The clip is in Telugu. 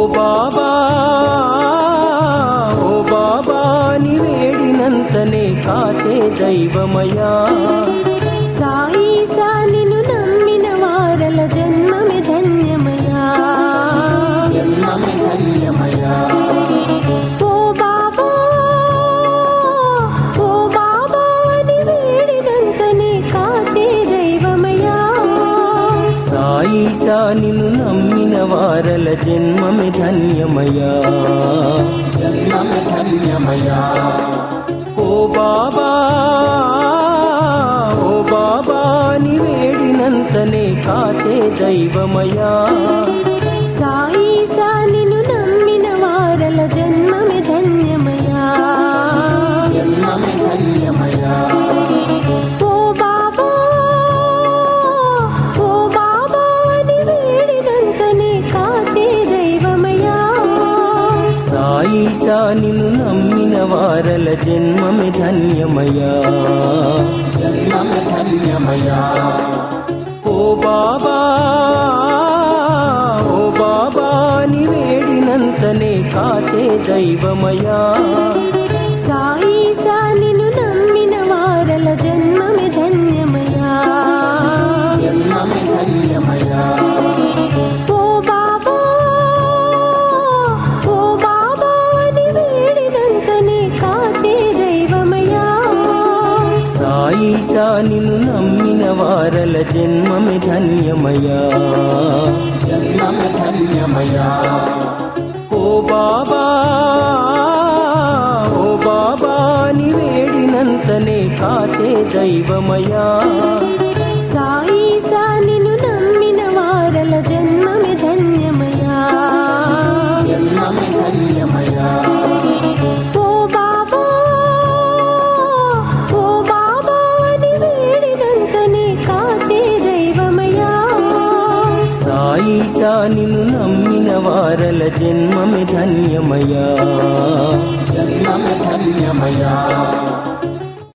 బాబా ఓ బాబా ని వేడినంతనే కాచే దైవమయా సాయి సా నిన్ను నమ్మిన వారల జన్మమే ధన్యమయా జన్మమే ధన్యమయా ఓ బాబా ఓ బాబా ని వేడినంతనే కాచే దైవమయా సాయిషా నిన్ను నమ్మిన వారల జన్మమే ధన్యమయా జన్మమే ధన్యమయా ఓ బాబా ఓ బాబా ని వేడినంతనే కాచే దైవమయా సాయి సా నిన్ను నమ్మిన వారల జన్మమే ధన్యమయా జన్మమే ధన్యమయా ఓ బాబా ఓ బాబా ని వేడినంతనే కాచే దైవమయా సాయిషా నిన్ను నమ్మిన వారల జన్మమే ధన్యమయా జన్మమే ధన్యమయా ఓ బాబా ఓ బాబా ని వేడినంతనే కాచే దైవమయా సాయి సా నిన్ను నమ్మిన వారల జన్మమే ధన్యమయా జన్మమే ధన్యమయా ఓ బాబా ఓ బాబా ని వేడినంతనే కాచే దైవమయా సాయిషా నిన్ను నమ్మిన వారల జన్మమే ధన్యమయా జన్మమే ధన్యమయా ఓ బాబా ఓ బాబా ని వేడినంతనే కాచే దైవమయా సాయి సా నిన్ను నమ్మిన వారల జన్మమే ధన్యమయా జన్మమే ధన్యమయా ఓ బాబా ఓ బాబా ని వేడినంతనే కాచే దైవమయా సాయిషా నిన్ను నమ్మిన వారల జన్మమే ధన్యమయా జన్మమే ధన్యమయా